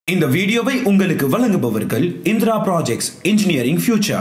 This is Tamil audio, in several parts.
இந்த வீடியோவை உங்களுக்கு வழங்குபவர்கள் Indira projects engineering future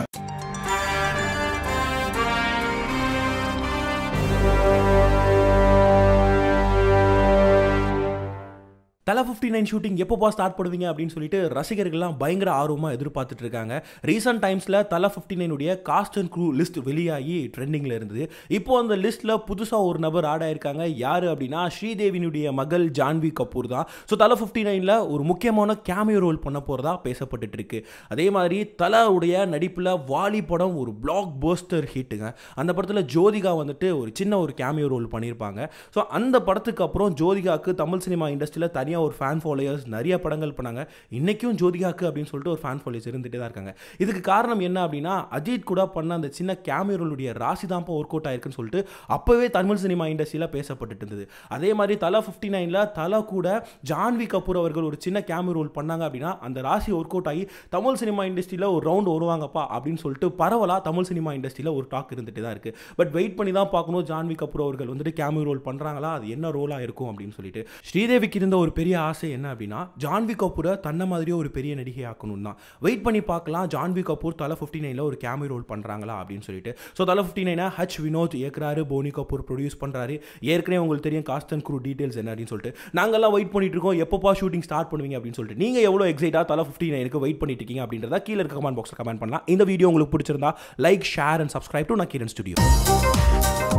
Thala fifty nine shooting எப்போப்பா ஸ்டார்ட் பண்ணுவீங்க அப்படின்னு சொல்லிட்டு ரசிகர்கள்லாம் பயங்கர ஆர்வமாக எதிர்பார்த்துட்டு இருக்காங்க ரீசெண்ட் டைம்ஸில் தலை ஃபிஃப்டி நைனுடைய காஸ்ட் அண்ட் க்ரூ லிஸ்ட் வெளியாகி ட்ரெண்டிங்கில் இருந்தது இப்போ அந்த லிஸ்ட்டில் புதுசாக ஒரு நபர் ஆட் ஆயிருக்காங்க யார் அப்படின்னா ஸ்ரீதேவினுடைய மகள் ஜான்வி கபூர் தான் ஸோ தலை ஃபிஃப்டி நைனில் ஒரு முக்கியமான கேமியோ ரோல் பண்ண போகிறதா பேசப்பட்டுட்டு இருக்கு அதே மாதிரி தலாவுடைய நடிப்பில் வாலி படம் ஒரு பிளாக் போஸ்டர் ஹிட்டுங்க அந்த படத்தில் ஜோதிகா வந்துட்டு ஒரு சின்ன ஒரு கேமியோ ரோல் பண்ணியிருப்பாங்க ஸோ அந்த படத்துக்கு அப்புறம் ஜோதிகாவுக்கு தமிழ் சினிமா இண்டஸ்ட்ரியில் தனியாக ஒரு ஃபேன் ஃபாலோயர்ஸ் நிறைய படங்கள் பண்ணாங்க இன்றைக்கும் ஜோதிகாக்கு அப்படின்னு சொல்லிட்டு ஒரு ஃபேன் ஃபாலோயர்ஸ் இருந்துகிட்டே தான் இருக்காங்க இதுக்கு காரணம் என்ன அப்படின்னா அஜித் கூட பண்ண அந்த சின்ன கேமியோ ரோலுடைய ராசி தான் ஒர்க் அவுட் ஆயிருக்குன்னு சொல்லிட்டு அப்போவே தமிழ் சினிமா இண்டஸ்ட்ரியில் பேசப்பட்டுட்டு இருந்தது அதே மாதிரி தலா ஃபிஃப்டி நைனில் தலா கூட ஜான்வி கபூர் அவர்கள் ஒரு சின்ன கேமியோ ரோல் பண்ணாங்க அப்படின்னா அந்த ராசி ஒர்க் அவுட் ஆகி தமிழ் சினிமா இண்டஸ்ட்ரியில் ஒரு ரவுண்ட் வருவாங்கப்பா அப்படின்னு சொல்லிட்டு பரவலாக தமிழ் சினிமா இண்டஸ்ட்ரியில் ஒரு டாக் இருந்துகிட்டே தான் இருக்குது பட் வெயிட் பண்ணி தான் பார்க்கணும் ஜான்வி கபூர் அவர்கள் வந்துட்டு கேமியோ ரோல் பண்ணுறாங்களா அது என்ன ரோலாக இருக்கும் அப்படின்னு சொல்லிட்டு ஸ்ரீதேவிக்கு இருந்த ஒரு பெரிய ஆசை என்ன அப்படின்னா ஜான்வி கபூரை தன்னை மாதிரியே ஒரு பெரிய நடிகை ஆக்கணும் தான் வெயிட் பண்ணி பார்க்கலாம் ஜான்வி கபூர் தலை ஃபிஃப்டி நைனில் ஒரு கேமியோ ரோல் பண்ணுறாங்களா அப்படின்னு சொல்லிட்டு ஸோ தலை ஃபிஃப்டி நைனை ஹச் வினோத் இயக்குறாரு போனி கபூர் ப்ரொடியூஸ் பண்ணுறாரு ஏற்கனவே உங்களுக்கு தெரியும் காஸ்ட் அண்ட் க்ரூ டீட்டெயில்ஸ் என்ன அப்படின்னு சொல்லிட்டு நாங்கள்லாம் வெயிட் பண்ணிட்டு இருக்கோம் எப்பப்பா ஷூட்டிங் ஸ்டார்ட் பண்ணுவீங்க அப்படின்னு சொல்லிட்டு நீங்கள் எவ்வளோ எக்ஸைட்டாக தலை ஃபிஃப்டி நைனுக்கு வெயிட் பண்ணிட்டு இருக்கீங்க அப்படின்றத கீழே இருக்க கமெண்ட் பாக்ஸில் கமெண்ட் பண்ணலாம் இந்த வீடியோ உங்களுக்கு பிடிச்சிருந்தா like share and subscribe to Nakkeeran studio